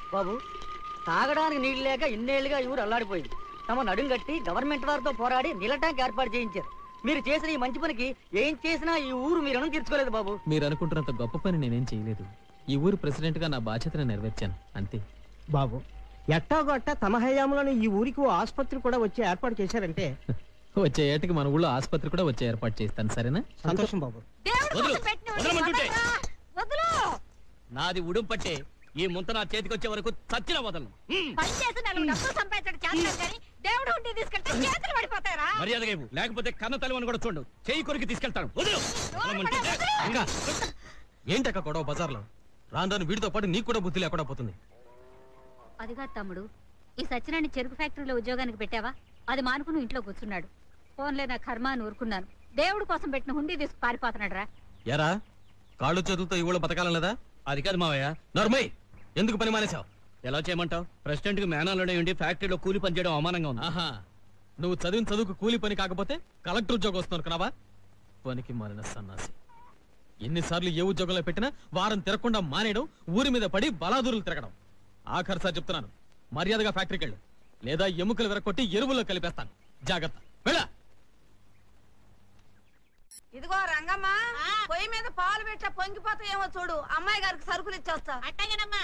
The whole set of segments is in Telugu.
బాబు తాగడానికి నీళ్లు లేక ఇన్నేళ్లుగా ఈ ఊరు అల్లాడిపోయింది తమ నడుం కట్టి గవర్నమెంట్ వారితో పోరాడి నీళ్ళ ట్యాంక్ ఏర్పాటు చేయించారు మీరు చేసిన ఈ మంచి పనికి ఏం చేసినా ఈ ఊరు మీరు రుణం తీర్చుకోలేదు బాబు మీరు అనుకుంటున్నంత గొప్ప పని నేనేం చేయలేదు ఈ ఊరు ప్రెసిడెంట్ గా నా బాధ్యతను నెరవేర్చాను అంతే బాబు ఎట్టాగొట్ట తమ హయాంలోని ఈ ఊరికి ఓ ఆసుపత్రి కూడా వచ్చి ఏర్పాటు చేశారంటే వచ్చే ఏటకి మన ఊళ్ళో ఆసుపత్రి కూడా వచ్చే ఏర్పాటు చేస్తాను సరేనా సంతోషం బాబు దేవుడి వదలు. కోసం పెట్టిన వదలమంటుంటే. వదలు నాది ఉడుం పట్టే ఈ ముంత నా చేతికి వచ్చే వరకు చచ్చిన వదలను హ్మ్. పని చేసి నలుగురు డబ్బులు సంపాదించడం చేస్తాను కానీ దేవుడు ఉండి తీసుకెళ్తే చేతులు పడిపోతారా మర్యాదగా ఇవ్వు. లేకపోతే కన్న తల్లివని కూడా చూడు చెయ్యి కొరికి తీసుకెళ్తాను వదిలు వదలమంటుంటే. ఇంకా ఏంటక్క గొడవ బజార్లో రాను రాను వీడితో పాటు నీకు కూడా బుద్ధి లేకుండా పోతుంది అదిగా తమ్ముడు ఈ సత్యనాన్ని చెరుకు ఫ్యాక్టరీలో ఉద్యోగానికి పెట్టావా అది మానుకుని ఇంట్లో కూర్చున్నాడు ఫోన్లే నా కర్మ అని ఊరుకున్నాను దేవుడి కోసం పెట్టిన హుండీ తీసుకు పారిపోతున్నాడు రా ఎరా కాళ్ళు చేతులతో ఈ ఊళ్ళో బతకాలం లేదా అది కాదు మావయ్య నర్మయ్ ఎందుకు పని మానేశావు ఎలా చేయమంటావు ప్రెసిడెంట్ కి మేనాలోనే ఉండి ఫ్యాక్టరీలో కూలి పని చేయడం అవమానంగా ఉంది ఆహా నువ్వు చదివిన చదువుకు కూలి పని కాకపోతే కలెక్టర్ ఉద్యోగం వస్తున్నావు కనవా పనికి మారిన సన్నాసి ఎన్నిసార్లు ఏ ఉద్యోగంలో పెట్టినా వారం తిరగకుండా మానేయడం ఊరి మీద పడి బలాదూరులు తిరగడం ఆఖరిసారి చెప్తున్నాను మర్యాదగా ఫ్యాక్టరీకి వెళ్ళు లేదా ఎముకలు విరగొట్టి ఎరువుల్లో కలిపేస్తాను జాగ్రత్త వెళ్ళా ఇదిగో రంగమ్మ పొయ్యి మీద పాలు పెట్టా పొంగిపోతాయేమో చూడు అమ్మాయి గారికి సరుకులు ఇచ్చేస్తా అట్టగనమ్మా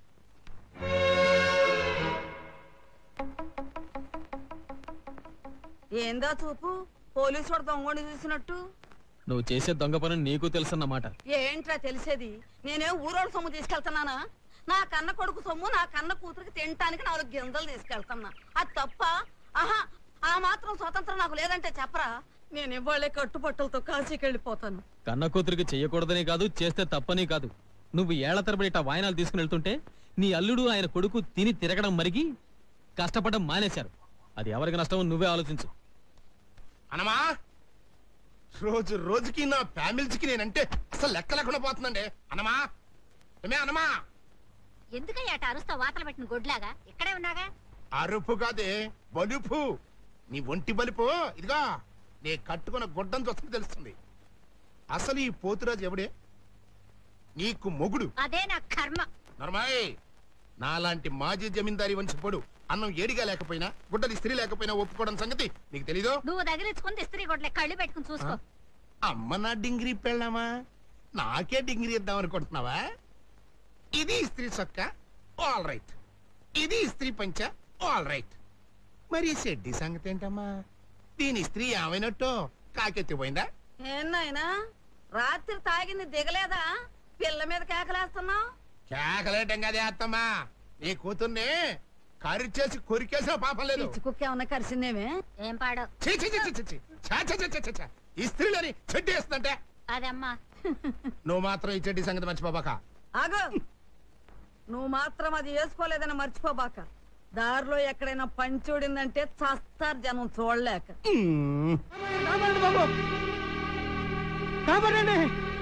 ఏందో చూపు పోలీసు వాడు దొంగని చూసినట్టు నువ్వు చేసే దొంగ పని నీకు తెలుసన్నమాట ఏంట్రా తెలిసేది నేనే ఊరోళ్ళ సొమ్ము తీసుకెళ్తున్నానా నా కన్న కొడుకు సొమ్ము నా కన్న కూతురికి తినటానికి నాలుగు గింజలు తీసుకెళ్తున్నా అది తప్ప ఆహా ఆ మాత్రం స్వతంత్రం నాకు లేదంటే చెప్పరా నేను ఇవాళే కట్టుబట్టలతో కాశీకి వెళ్ళిపోతాను కన్న కూతురికి చెయ్యకూడదని కాదు చేస్తే తప్పని కాదు నువ్వు ఏళ్ల తరబడి ఇట్టా వాయనాలు తీసుకుని వెళ్తుంటే నీ అల్లుడు ఆయన కొడుకు తిని తిరగడం మరిగి కష్టపడడం మానేశారు అది ఎవరికి నష్టమో నువ్వే ఆలోచించు అనమా రోజు రోజుకి నా ఫ్యామిలీకి నేనంటే అసలు లెక్క లేకుండా పోతుందండి అనమా ఏమే అనమా ఎందుకయ్యా అట అరుస్తా వాతలు పెట్టిన గొడ్లాగా ఇక్కడే ఉన్నాగా అరుపు కాదే బలుపు నీ ఒంటి బలుపు ఇదిగా నే కట్టుకున్న గుడ్డం చూస్తే తెలుస్తుంది అసలు ఈ పోతురాజు ఎవడే నీకు మొగుడు అదే నా కర్మ నర్మాయ్ నాలాంటి మాజీ జమీందారి వంశపోడు అన్నం ఏడిగా లేకపోయినా గుడ్డది స్త్రీ లేకపోయినా ఒప్పుకోవడం సంగతి నీకు తెలీదు నువ్వు తగిలించుకుని ఇస్త్రీ గొడ్లే కళ్ళు పెట్టుకుని చూసుకో అమ్మ నా డింగిరి పెళ్ళామా నాకే డింగిరి ఇద్దాం అనుకుంటున్నావా ఇది స్త్రీ సొక్క ఆల్ రైట్ ఇది స్త్రీ పంచ ఆల్ రైట్ మరి ఈ షెడ్డి సంగతి ఏంటమ్మా దీని స్త్రీ ఏమైనట్టు కాకెత్తిపోయిందా ఏనాయనా రాత్రి తాగింది దిగలేదా పిల్ల మీద కేకలేస్తున్నావు కేకలేటం కదే అత్తమ్మా నీ కూతుర్ని కరిచేసి కొరికేసిన పాపం లేదు పిచ్చి కుక్క ఏమన్నా కరిసిందేమే ఏం పాడో ఛీ, ఛీ, ఛీ, ఛీ, ఛీ, ఛీ. ఛా, ఛా, ఛా, ఛా, ఛా, ఛా. ఈ స్త్రీలని చెడ్డి వేస్తుందంటే అదమ్మా నువ్వు మాత్రం ఈ చెడ్డి సంగతి మర్చిపోబాక ఆగు నువ్వు మాత్రం అది వేసుకోలేదని మర్చిపోబాక దారిలో ఎక్కడైనా పంచోడిందంటే చస్తారు జనం చూడలేక కాపాడండి బాబు కాపాడండి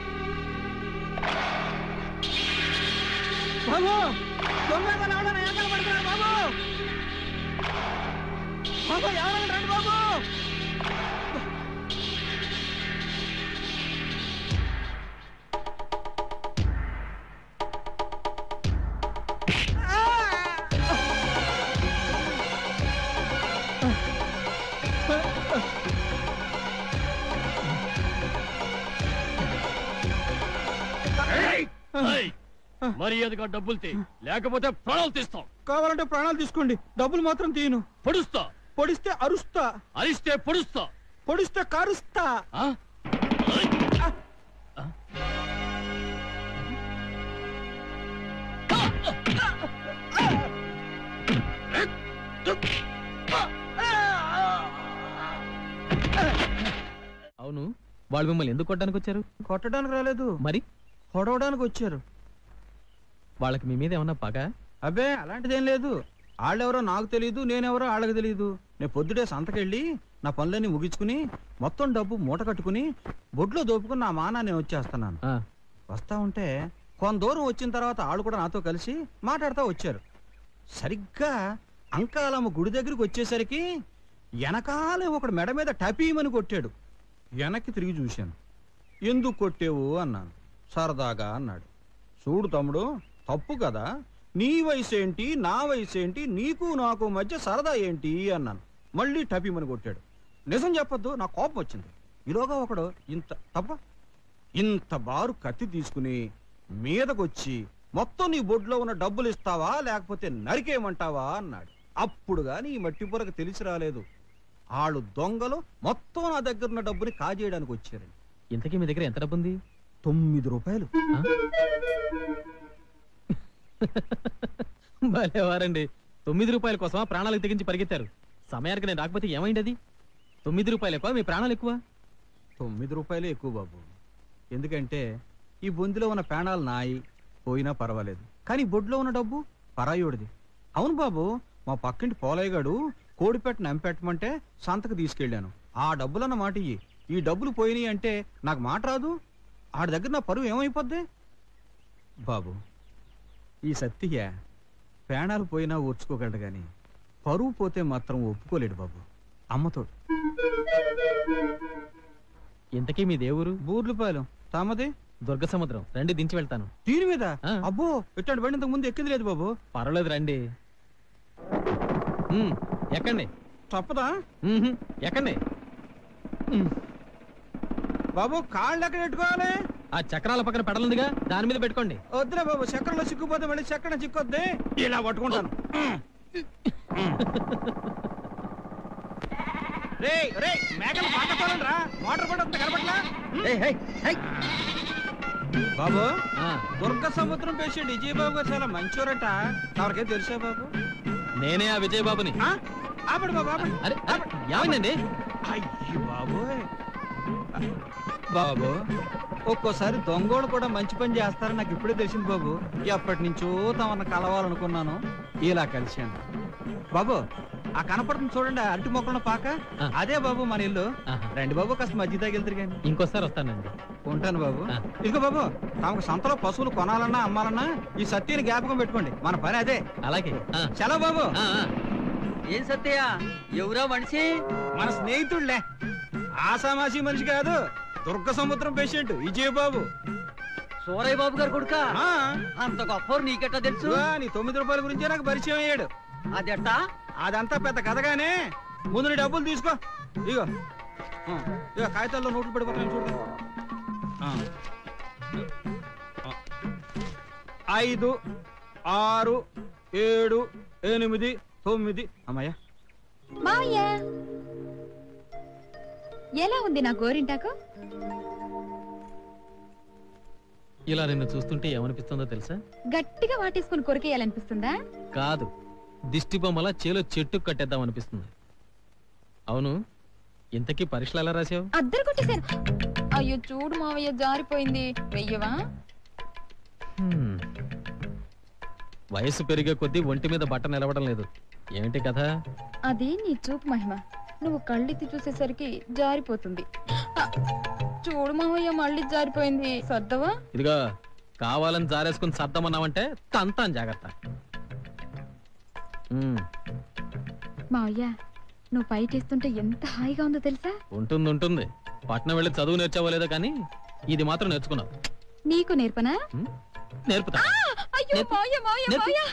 బాబు దొంగ ఎవరైనా వెనకాల పడుతున్నారు బాబు బాబు ఎవరైనా రండి బాబు ఏయ్! మర్యాదగా డబ్బులు తీ లేకపోతే ప్రాణాలు తీస్తాం కావాలంటే ప్రాణాలు తీసుకోండి డబ్బులు మాత్రం తీయను పొడుస్తా పొడిస్తే అరుస్తా అరిస్తే పొడుస్తా పొడిస్తే కారుస్తా ఆ? ఏయ్! ఆ? అవును వాళ్ళు మిమ్మల్ని ఎందుకు కొట్టడానికి వచ్చారు కొట్టడానికి రాలేదు మరి పొడవడానికి వచ్చారు వాళ్ళకి మీ మీద ఏమన్నా పగ అబ్బే అలాంటిదేం లేదు వాళ్ళెవరో నాకు తెలియదు నేనెవరో వాళ్ళకి తెలియదు నేను పొద్దుటే సంతకెళ్ళి నా పనులన్నీ ముగించుకుని మొత్తం డబ్బు మూట కట్టుకుని బొడ్లో దోపుకుని నా మానా నేను వచ్చేస్తున్నాను ఆ, వస్తా ఉంటే కొంత దూరం వచ్చిన తర్వాత వాళ్ళు కూడా నాతో కలిసి మాట్లాడుతూ వచ్చారు సరిగ్గా అంకాలమ్మ గుడి దగ్గరికి వచ్చేసరికి వెనకాలే ఒకడు మెడ మీద టపీమని కొట్టాడు వెనక్కి తిరిగి చూశాను ఎందుకు కొట్టేవు అన్నాను సరదాగా అన్నాడు చూడు తమ్ముడు తప్పు కదా నీ వయసు ఏంటి నా వయసు ఏంటి నీకు నాకు మధ్య సరదా ఏంటి అన్నాను మళ్ళీ టపీమని కొట్టాడు నిజం చెప్పొద్దు నా కోపం వచ్చింది ఈలోగా ఒకడు ఇంత తప్ప ఇంత బారు కత్తి తీసుకుని మీదకొచ్చి మొత్తం నీ బొడ్లో ఉన్న డబ్బులు ఇస్తావా లేకపోతే నరికేయమంటావా అన్నాడు అప్పుడు గాని ఈ మట్టి పొరకు తెలిసి రాలేదు ఆళ్ళు దొంగలు మొత్తం నా దగ్గర ఉన్న డబ్బుని కాజేయడానికి వచ్చారండి ఇంతకీ మీ దగ్గర ఎంత డబ్బు ఉంది తొమ్మిది రూపాయలు ఆ? భలేవారండి తొమ్మిది రూపాయల కోసమా ప్రాణాలకు తెగించి పరిగెత్తారు సమయానికి నేను రాకపోతే ఏమైంది అది తొమ్మిది రూపాయలు ఎక్కువ మీ ప్రాణాలు ఎక్కువ తొమ్మిది రూపాయలే ఎక్కువ బాబు ఎందుకంటే ఈ బొందిలో ఉన్న పేణాలు నాయి పోయినా పర్వాలేదు కానీ ఈ బొడ్లో ఉన్న డబ్బు పరాయోడిది అవును బాబు మా పక్కింటి పోలయ్యగాడు కోడిపెట్ట నంపెట్టమంటే సంతకు తీసుకెళ్ళాను ఆ డబ్బులన్న మాట ఇయ్యి ఈ డబ్బులు పోయినాయి అంటే నాకు మాట రాదు ఆడి దగ్గర నా పరువు ఏమైపోద్ది బాబు ఈ సత్తియ పేణాలు పోయినా ఓర్చుకోగలడు గాని పరువు పోతే మాత్రం ఒప్పుకోలేడు బాబు అమ్మతో ఇంతకీ మీ దేవురు బూర్లుపాలెం తామది దుర్గ సముద్రం రండి దించి వెళ్తాను దీని మీద ఆ. అబ్బో ఇట్లాంటి బండి ఇంతకు ముందు ఎక్కింది లేదు బాబు పర్వాలేదు రండి ఉమ్, ఎక్కండి తప్పదా ఉహుం, ఎక్కండి ఉమ్, బాబు కాళ్ళు ఎక్కడ పెట్టుకోవాలి ఆ చక్రాల పక్కన పెడలుందిగా దాని మీద పెట్టుకోండి వద్దురా బాబు చక్రంలో చిక్కుపోతే మళ్ళీ చక్రం చిక్కొద్ది ఇలా పట్టుకుంటాను రే రే మేకలు పాకపోవాలని రా మోటార్ కూడా వస్తుంది కనపట్లా ఏయ్, ఏయ్, ఏయ్. బాబు ఆ, దుర్గ సముద్రం పేషెంట్ విజయబాబు గారు చాలా మంచివారట ఎవరికేం తెలుసా బాబు నేనే ఆ విజయబాబుని ఆ? ఆపండి బాబు ఆపండి అరే అరే, ఏమైందండి అయ్యో బాబు బాబు ఒక్కోసారి దొంగోడు కూడా మంచి పని చేస్తారని నాకు ఇప్పుడే తెలిసింది బాబు ఎప్పటి నుంచో తమన్న కలవాలనుకున్నాను ఇలా కలిశాను బాబు ఆ కనపడుతుంది చూడండి ఆ అరటి మొక్కల పాక ఆ. అదే బాబు మన ఇల్లు ఆహా. రండి బాబు కాస్త మధ్య తగిలిద్దరు కానీ ఇంకోసారి వస్తానండి ఉంటాను బాబు ఆ. ఇదిగో బాబు తమకు సంతలో పశువులు కొనాలన్నా అమ్మాలన్నా ఈ సత్యని జ్ఞాపకం పెట్టుకోండి మన పని అదే అలాగే ఆ, సెలవు బాబు ఆ, ఆ. ఏం సత్యయ్య ఎవరా మనిషి మన స్నేహితుడులే ఆసామాసి మనిషి కాదు దుర్గ సముద్రం పేషెంట్ విజయబాబు సూరయ్య బాబు గారు కొడుక ఆ, అంత గొప్ప నీకెట్టా తెలుసు ఇదిగో నీ తొమ్మిది రూపాయల గురించే నాకు పరిచయం అయ్యాడు అదెట్టా అదంతా పెద్ద కథగానే ముందు నీ డబ్బులు తీసుకో ఇగో ఆ, ఇగో కాగితాల్లో నోట్లు పడిపోతాయి చూడదు ఐదు ఆరు ఏడు ఎనిమిది తొమ్మిది అమ్మయ్యా మావయ్య ఎలా ఉంది నా గోరింటాకు ఇలా నిన్ను చూస్తుంటే ఏమనిపిస్తుందో తెలుసా గట్టిగా వాటేసుకుని కొరికేయాలనిపిస్తుందా కాదు దిష్టి బొమ్మల చేలో చెట్టు కట్టేద్దాం అనిపిస్తుంది అవును ఇంతకీ పరీక్షలు ఎలా రాసావు అద్దరు కొట్టేశాను అయ్యో చూడు మావయ్య జారిపోయింది వెయ్యవా హ్మ్. వయసు పెరిగే కొద్దీ ఒంటి మీద బట్ట నిలవడం లేదు ఏమిటి కథ అది నీ చూపు మహిమ నువ్వు కళ్ళెత్తి చూసేసరికి జారిపోతుంది ఆ, చూడు మావయ్య మళ్ళీ జారిపోయింది సర్దవా ఇదిగో కావాలని జారేసుకుని సర్దమన్నావంటే తంతాను జాగ్రత్త హ్మ్. మావయ్య నువ్వు పైటేస్తుంటే ఎంత హాయిగా ఉందో తెలుసా ఉంటుంది ఉంటుంది పట్నం వెళ్ళి చదువు నేర్చావో లేదో కానీ ఇది మాత్రం నేర్చుకున్నావు నీకు నేర్పనా హ్మ్? నేర్పుతా ఆ, అయ్యో నేర్పు. మావయ్య మావయ్య నేర్పు. మావయ్య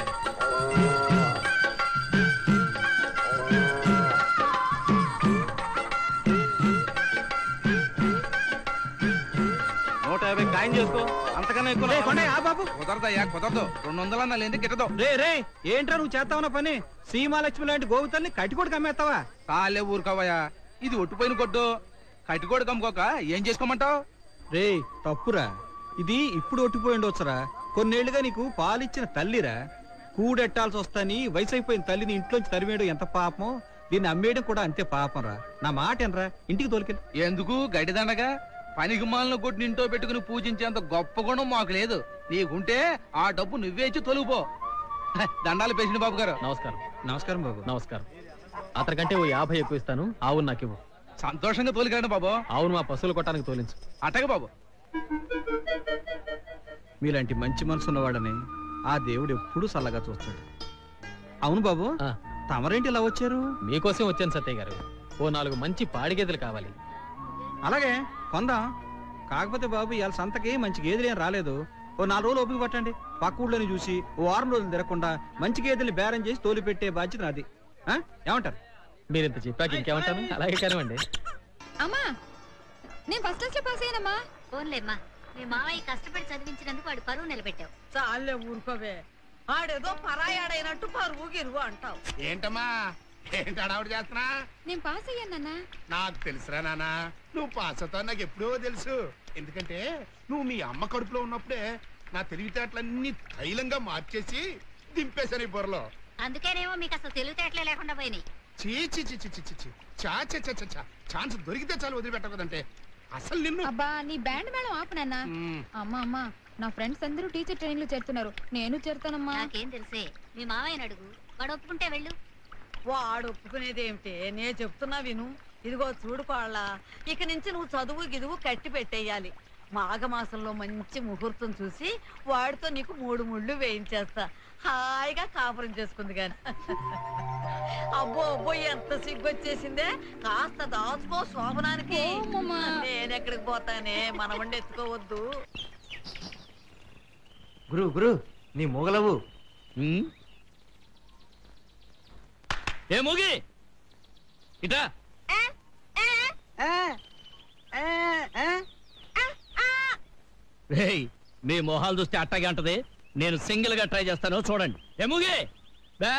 నూట యాభై ఖాయం చేసుకో అంతకన్నా ఎక్కువ రే, కొండయ్య, ఆ బాబు కుదరదయ్యా కుదరదు రెండు వందలన్నా లేని గిట్టదు రే రే ఏంట్రా నువ్వు చేస్తావున్న పని సీమాలక్ష్మి లాంటి గోవుతల్ని కట్టికోటి కమ్మేస్తావా కాలే ఊరుకోవయ్యా ఇది ఒట్టిపోయిన కొట్టు కట్టుకోడు కమ్ముకోక ఏం చేసుకోమంటావు రే తప్పురా ఇది ఇప్పుడు ఒట్టిపోయి ఉండొచ్చురా కొన్నేళ్లుగా నీకు పాలిచ్చిన తల్లిరా కూడెట్టాల్సి వస్తాని వయసు అయిపోయిన తల్లిని ఇంట్లోంచి తరిమేయడం ఎంత పాపమో దీన్ని అమ్మేయడం కూడా అంతే పాపం రా నా మాట ఎనరా ఇంటికి తోలికెళ్ళి ఎందుకు గడిదండగా పనికి మాలను కొట్టి ఇంట్లో పెట్టుకుని పూజించేంత గొప్ప గుణం మాకు లేదు నీకుంటే ఆ డబ్బు నువ్వే ఇచ్చి తొలుగుపో హ, దండాలు పేసిన బాబు గారు నమస్కారం నమస్కారం బాబు నమస్కారం అతనికంటే ఓ యాభై ఎక్కువ ఇస్తాను ఆవును నాకు ఇవ్వు సంతోషంగా తోలికండి బాబు ఆవును మా పశువులు కొట్టడానికి తోలించు అట్టగా బాబు మీలాంటి మంచి మనసు ఉన్నవాడని ఆ దేవుడు ఎప్పుడూ చల్లగా చూస్తాడు అవును బాబు ఆ. తమరేంటి ఇలా వచ్చారు మీకోసం వచ్చాను సత్య గారు ఓ నాలుగు మంచి పాడి గేదెలు కావాలి అలాగే కొందాం కాకపోతే బాబు ఇవాళ సంతకి మంచి గేదెలు ఏం రాలేదు ఓ నాలుగు రోజులు ఓపిక పట్టండి పక్క ఊళ్ళోని చూసి ఓ వారం రోజులు తిరగకుండా మంచి గేదెల్ని బేరం చేసి తోలు పెట్టే బాధ్యత నాది ఆ? ఏమంటారు మీరు ఇంత చెప్పాక ఇంకేమంటాను అలాగే కానివ్వండి అమ్మా నేను ఫస్ట్ క్లాస్ లో పాస్ అయ్యానమ్మా ఫోన్లేమ్మా మీ మావయ్య కష్టపడి చదివించినందుకు వాడు పరువు నిలబెట్టావు చాలే ఊరుకోవే ఆడేదో పరాయాడైనట్టు పరువు గిరువు అంటావు ఏంటమ్మా ఏంటి అడావుడు చేస్తున్నా నేను పాస్ అయ్యాను నాన్న నాకు తెలుసురా నాన్న నువ్వు పాస్ అవుతావు నాకు ఎప్పుడో తెలుసు ఎందుకంటే నువ్వు మీ అమ్మ కడుపులో ఉన్నప్పుడే నా తెలివితేటలన్నీ తైలంగా మార్చేసి దింపేశాను ఈ బుర్రలో అందుకేనేమో మీకు అసలు తెలివితేటలే లేకుండా పోయినాయి చీ చీ చీ చీ చీ చీ, చీ చా చా చా చా, చా ఛాన్స్ దొరికితే చాలు వదిలిపెట్టకూడదంటే అసలు నిన్ను అబ్బా నీ బ్యాండ్ మేడం ఆపు నాన్న మ్మ్. అమ్మా అమ్మా నా ఫ్రెండ్స్ అందరూ టీచర్ ట్రైనింగ్ లో చేరుతున్నారు నేను చేరుతానమ్మా నాకేం తెలిసే మీ మావయ్యని అడుగు వాడు ఒప్పుకుంటే వెళ్ళు వాడు ఒప్పుకునేదేమిటే నే చెప్తున్నా విను ఇదిగో చూడు కోళ్ళ ఇక నుంచి నువ్వు చదువు గిదువు కట్టి పెట్టేయాలి మాఘమాసంలో మంచి ముహూర్తం చూసి వాడితో నీకు మూడు ముళ్ళు వేయించేస్తా హాయిగా కాపురం చేసుకుంది గాని అబ్బో అబ్బో ఎంత సిగ్గొచ్చేసిందే కాస్త దాచుకో శోభనానికి అమ్మమ్మా. నేనెక్కడికి పోతానే మనవండి ఎత్తుకోవద్దు గురు గురు నీ మొగలవు ఉమ్. ఏ మూగి ఇటా రేయ్ మీ మొహాలు చూస్తే అట్టగే అంటది నేను సింగిల్ గా ట్రై చేస్తాను చూడండి ఏ మూగి బే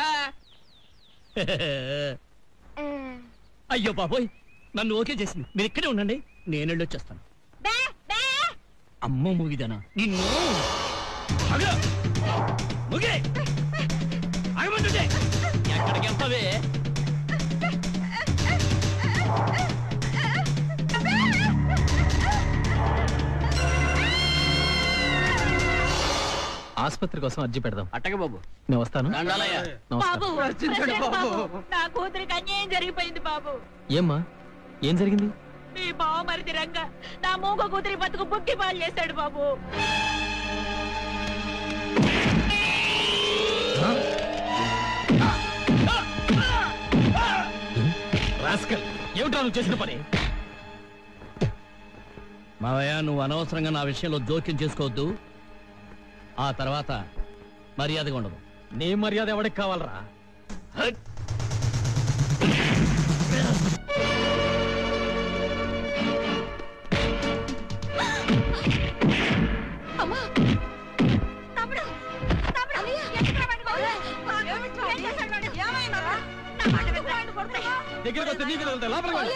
అయ్యో బాబోయ్ నన్ను ఓకే చేసింది మీరు ఇక్కడే ఉండండి నేను వెళ్ళి వచ్చేస్తాను అమ్మ మూగిదానా నిన్ను ఆగు! మూగి ఆగమంటుంటే ఎక్కడికి వెళ్తావే ఆసుపత్రి కోసం అర్జీ పెడదాం అట్టగే బాబు నేను వస్తాను దండాలయ్య నమస్కారం నా కూతురికి అన్యాయం జరిగిపోయింది బాబు ఏమ్మా ఏం జరిగింది మీ బావ మరి రంగ నా మూగ కూతురి బతుకు బుక్కి పాలు చేశాడు బాబు రాస్కల్ ఏమిటా నువ్వు చేసిన పని మావయ్య నువ్వు అనవసరంగా నా విషయంలో జోక్యం చేసుకోవద్దు ఆ తర్వాత మర్యాదగా ఉండదు నీ మర్యాద ఎవడికి కావాలరా అమ్మా తమ్ముడు తమ్ముడు ఎక్కడికి వాడు? దగ్గరికి వస్తే నీకు వెళ్తా లోపలికి వెళ్ళు.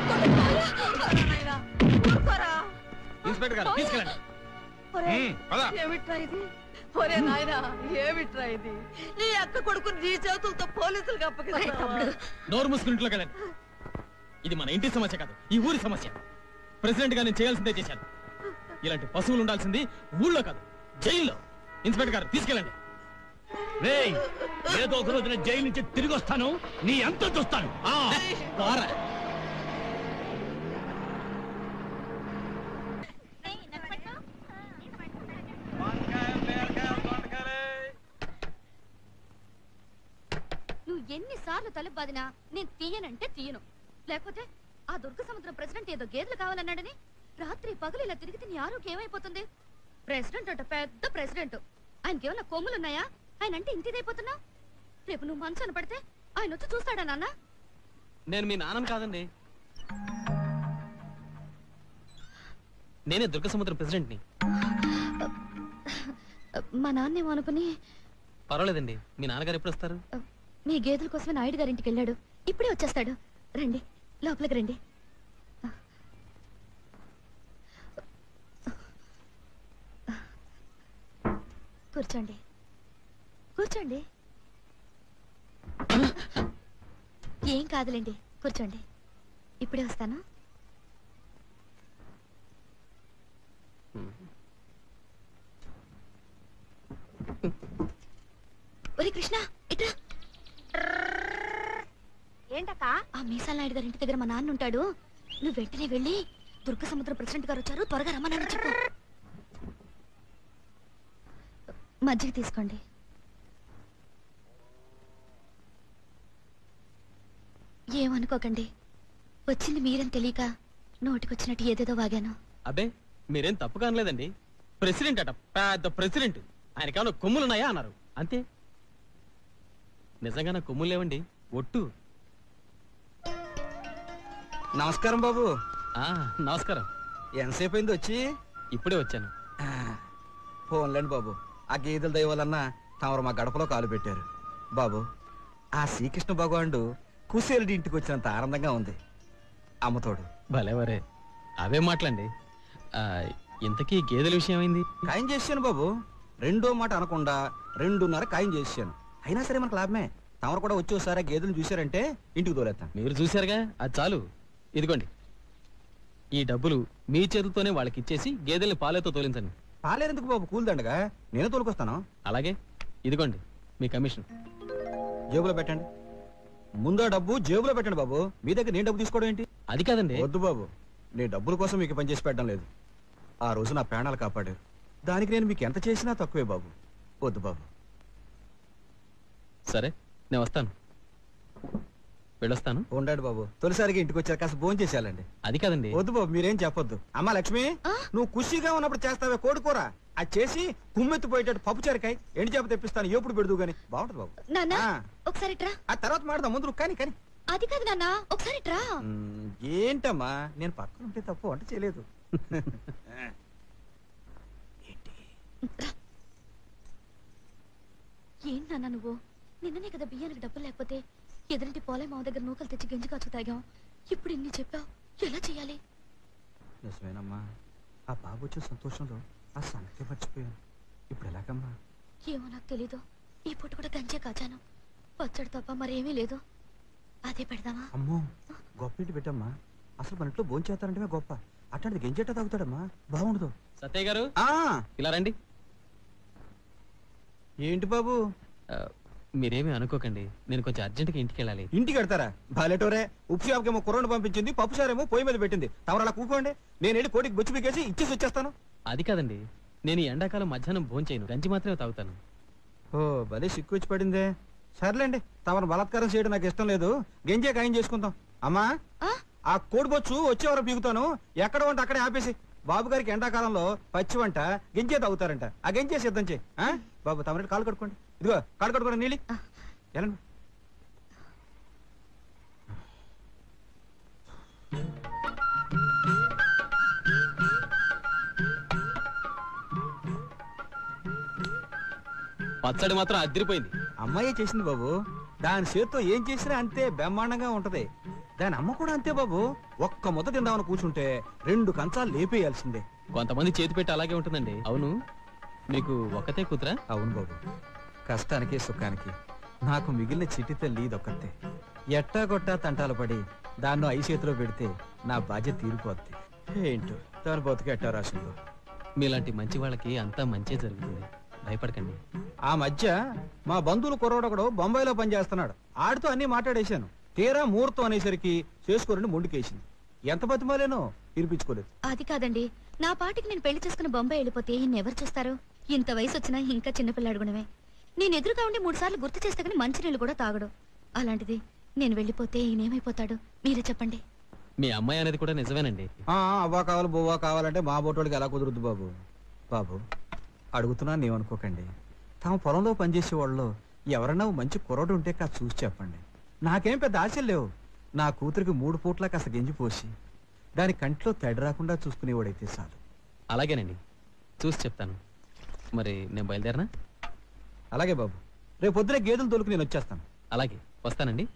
ఊరుకోరా ఇన్స్పెక్టర్ గారు తీసుకెళ్ళండి మ్మ్, పద. ఏమిట్రా ఇది ఒరే నాయనా ఏమిట్రా ఇది నీ అక్క కొడుకుని నీ చేతులతో పోలీసులకు అప్పగిస్తా నోరు మూసుకుని ఇంట్లోకి వెళ్ళండి ఇది మన ఇంటి సమస్య కాదు ఈ ఊరి సమస్య ప్రెసిడెంట్ గా నేను చేయాల్సిందే చేశాను ఇలాంటి పశువులు ఉండాల్సింది ఊళ్ళో కాదు జైల్లో ఇన్స్పెక్టర్ గారు తీసుకెళ్ళండి రేయ్ ఏదో ఒక రోజు నేను జైలు నుంచి తిరిగి వస్తాను నీ ఎంత చూస్తాను ఆ, పోరా. నువ్వు ఎన్నిసార్లు తలుపు బాదినా నేను తీయనంటే తీయను లేకపోతే ఆ దుర్గ సముద్రం ప్రెసిడెంట్ ఏదో గేదెలు కావాలన్నాడని రాత్రి పగలు ఇలా తిరిగితే నీ ఆరోగ్యం ఏమైపోతుంది ప్రెసిడెంట్ అంట పెద్ద ప్రెసిడెంట్ ఆయనకి ఏమైనా కొమ్ములు ఉన్నాయా ఆయన అంటే ఇంటిదైపోతున్నావు రేపు నువ్వు మంచాన పడితే ఆయన వచ్చి చూస్తాడా నాన్న నేను మీ నాన్నని కాదండి నేనే దుర్గ సముద్రం ప్రెసిడెంట్ని మా నాన్నేమో అనుకుని పర్వాలేదండి మీ నాన్నగారు ఎప్పుడు వస్తారు మీ గేదెల కోసమే నాయుడు గారింటికి వెళ్ళాడు ఇప్పుడే వచ్చేస్తాడు రండి లోపలికి రండి కూర్చోండి కూర్చోండి ఏం కాదులేండి కూర్చోండి ఇప్పుడే వస్తాను ఒరే కృష్ణ ఇట్రా ఏంటక్క ఆ మీసాల నాయుడు గారి ఇంటి దగ్గర మా నాన్న ఉంటాడు నువ్వు వెంటనే వెళ్ళి దుర్గ సముద్ర ప్రెసిడెంట్ గారు వచ్చారు త్వరగా రమ్మని చెప్పు మజ్జిగ తీసుకోండి ఏమనుకోకండి వచ్చింది మీరని తెలియక నోటికొచ్చినట్టు ఏదేదో వాగాను అబ్బే మీరేం తప్పు కానలేదండి ప్రెసిడెంట్ అట పెద్ద ప్రెసిడెంట్ ఆయనకి ఏమైనా కొమ్ములున్నాయా అన్నారు అంతే నిజంగా నా కొమ్ములు లేవండి ఒట్టు నమస్కారం బాబు ఆ నమస్కారం ఎంతసేపు అయింది వచ్చి ఇప్పుడే వచ్చాను ఫోన్లేండి బాబు ఆ గేదెల దయవలన్నా తమరు మా గడపలో కాలు పెట్టారు బాబు ఆ శ్రీకృష్ణ భగవానుడు కుశేలుడి ఇంటికి వచ్చినంత ఆనందంగా ఉంది అమ్మతోడు భలేవరే అవే మాటలండి ఆ, ఇంతకీ గేదెల విషయం అయింది ఖాయం చేశాను బాబు రెండో మాట అనకుండా రెండున్నర ఖాయం చేశాను అయినా సరే మనకు లాభమే తమరు కూడా వచ్చి ఒకసారి ఆ గేదెలు చూశారంటే ఇంటికి తోలేస్తాను మీరు చూశారుగా అది చాలు ఇదిగోండి ఈ డబ్బులు మీ చేతులతోనే వాళ్ళకి ఇచ్చేసి గేదెల్ని పాలేతో తోలించండి పాలేరెందుకు బాబు కూల్దండగా నేను తోలుకొస్తాను అలాగే ఇదిగోండి మీ కమిషన్ జేబులో పెట్టండి ముందో డబ్బు జేబులో పెట్టండి బాబు మీ దగ్గర నేను డబ్బు తీసుకోవడం ఏంటి అది కాదండి వద్దు బాబు నేను డబ్బుల కోసం మీకు పని చేసి పెట్టడం లేదు ఆ రోజు నా ప్రాణాలు కాపాడారు దానికి నేను మీకు ఎంత చేసినా తక్కువే బాబు వద్దు బాబు సరే నేను వస్తాను వెళ్ళొస్తాను ఉండండి బాబు తొలిసారిగా ఇంటికి వచ్చారు కాస్త భోజనం చేసేయాలండి అది కాదండి వద్దు బాబు మీరేం చెప్పొద్దు అమ్మా లక్ష్మి నువ్వు ఖుషిగా ఉన్నప్పుడు చేస్తావే కోడుకోర అది చేసి కుమ్మెత్తిపోయేటట్టు పప్పు చేరకాయ ఎండి చేప తెప్పిస్తాను ఎప్పుడు పెడదు గాని బాగుంటది బాబు నాన్న ఆ. ఒకసారి ట్రా ఆ తర్వాత మాడదాం ముందు నువ్వు కానీ కానీ అది కాదు నాన్న ఒకసారి ట్రా మ్, ఏంటమ్మా నేను పక్కన ఉంటే తప్పు వంట చేయలేదు ఏం నాన్న నువ్వు నిన్ననే కదా బియ్యానికి డబ్బులు లేకపోతే ఎదురింటి పోలే మా దగ్గర నూకలు తెచ్చి గంజి కాచు తాగాం ఇప్పుడు ఇన్ని చెప్పావు ఎలా చేయాలి నిజమేనమ్మా ఆ బాబు వచ్చిన సంతోషంలో ఆ సంగతి మర్చిపోయాను ఇప్పుడు ఎలాగమ్మా ఏమో నాకు తెలీదు ఈ పూట కూడా గంజే కాచాను పచ్చడి తప్ప మరేమీ లేదు అదే పెడదామా అమ్మో గొప్ప ఇంటి పెట్టమ్మా అసలు మన ఇంట్లో భోంచేస్తారంటే గొప్ప అట్లాంటిది గెంజేట తాగుతాడమ్మా బాగుండదు సత్యయ్య గారు ఆ ఇలా రండి ఏంటి బాబు ఆ, మీరేమీ అనుకోకండి నేను కొంచెం అర్జెంటుగా ఇంటికి వెళ్ళాలి ఇంటికి వెడతారా బాలేటోరే ఉప్పు షాప్కేమో కుర్రోని పంపించింది పప్పు సారేమో పొయ్యి మీద పెట్టింది తమరు అలా కూకోండి నేను వెళ్ళి కోటికి బొచ్చు పీకేసి ఇచ్చేసి వచ్చేస్తాను అది కాదండి నేను ఈ ఎండాకాలం మధ్యాహ్నం భోజనం చేయను గంజి మాత్రమే తాగుతాను ఓ భలే సిక్కు వచ్చి పడిందే సర్లేండి తమరు బలాత్కారం చేయడం నాకు ఇష్టం లేదు గెంజే ఖాయం చేసుకుందాం అమ్మా ఆ? ఆ కోడి బొచ్చు వచ్చేవరకు పీకుతాను ఎక్కడ వంట అక్కడే ఆపేసి బాబు గారికి ఎండాకాలంలో పచ్చి వంట గెంజే తాగుతారంట ఆ గెంజే సిద్ధం చేయి ఆ? బాబు తమరి కాలు కట్టుకోండి ఇదిగో కాలు కట్టుకోండి నీళ్ళు వెళ్ళండి పచ్చడి మాత్రం అదిరిపోయింది అమ్మాయే చేసింది బాబు దాని చేత్తో ఏం చేసినా అంతే బ్రహ్మాండంగా ఉంటది దాని అమ్మ కూడా అంతే బాబు ఒక్క ముద్ద తిందామని కూర్చుంటే రెండు కంచాలు లేపేయాల్సిందే కొంతమంది చేతి పెట్టి అలాగే ఉంటుందండి అవును మీకు ఒక్కతే కూతురా అవును బాబు కష్టానికి సుఖానికి నాకు మిగిలిన చిట్టి తల్లి ఇదొక్కతే ఎట్టా కొట్టా తంటాలు పడి దాన్ని ఐ చేతిలో పెడితే నా బాధ్యత తీరిపోద్ది ఏంటో దాని బతుకు ఎట్టా రాసిందో మీలాంటి మంచి వాళ్ళకి అంతా మంచే జరుగుతుంది భయపడకండి ఆ మధ్య మా బంధువులు కుర్రోడొకడు బొంబాయిలో పనిచేస్తున్నాడు ఆడితో అన్ని మాట్లాడేశాను తీరా ముహూర్తం అనేసరికి చేసుకోరని మొండికేసింది ఎంత బతిమాలేనో వినిపించుకోలేదు అది కాదండి నా పాటికి నేను పెళ్లి చేసుకుని బొంబాయి వెళ్ళిపోతే ఈయన్ని ఎవరు చూస్తారు ఇంత వయసు వచ్చినా ఇంకా చిన్నపిల్లాడు గుణమే నేను ఎదురుగా ఉండి మూడు సార్లు గుర్తు చేస్తే కానీ మంచినీళ్ళు కూడా తాగడు అలాంటిది నేను వెళ్ళిపోతే ఈయనేమైపోతాడు మీరే చెప్పండి మీ అమ్మాయి అనేది కూడా నిజమేనండి ఆ, అవ్వా కావాలి బువ్వా కావాలంటే మా బోటోడికి ఎలా కుదురుద్దు బాబు బాబు అడుగుతున్నాను ఏమనుకోకండి తమ పొలంలో పనిచేసే వాళ్ళు ఎవరన్నా ఓ మంచి కుర్రోడు ఉంటే కాస్త చూసి చెప్పండి నాకేం పెద్ద ఆశలు లేవు నా కూతురికి మూడు పూట్ల కాస్త గెంజి పోసి దాని కంట్లో తడి రాకుండా చూసుకునేవాడైతే చాలు అలాగేనండి చూసి చెప్తాను మరి నేను బయలుదేరనా అలాగే బాబు రేపు పొద్దున గేదెలు తోలుకు నేను వచ్చేస్తాను అలాగే వస్తానండి